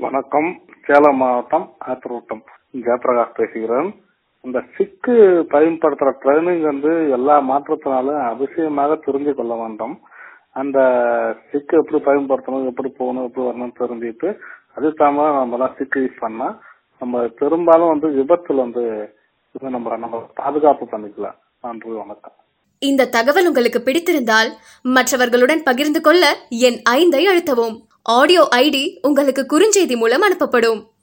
வணக்கம் சேலம் மாவட்டம் ஆத்திரோட்டம் ஜெயபிரகாஷ் பேசுகிறேன் இந்த சிக்கு பயன்படுத்துற ட்ரைனிங் வந்து எல்லா மாற்றத்தினாலும் அவசியமாக தெரிஞ்சு கொள்ள வேண்டும் அந்த சிக்கு எப்படி பயன்படுத்தணும் எப்படி போகணும் எப்படி வரணும்னு தெரிஞ்சுட்டு அது தகுந்த நம்ம தான் சிக்கு யூஸ் பண்ணா நம்ம பெரும்பாலும் வந்து விபத்துல வந்து இது நம்ம நம்ம பாதுகாப்பு பண்ணிக்கலாம் நன்றி வணக்கம் இந்த தகவல் உங்களுக்கு பிடித்திருந்தால் மற்றவர்களுடன் பகிர்ந்து கொள்ள என் ஐந்தை அழுத்தவும் ஆடியோ ஐடி உங்களுக்கு குறுஞ்செய்தி மூலம் அனுப்பப்படும்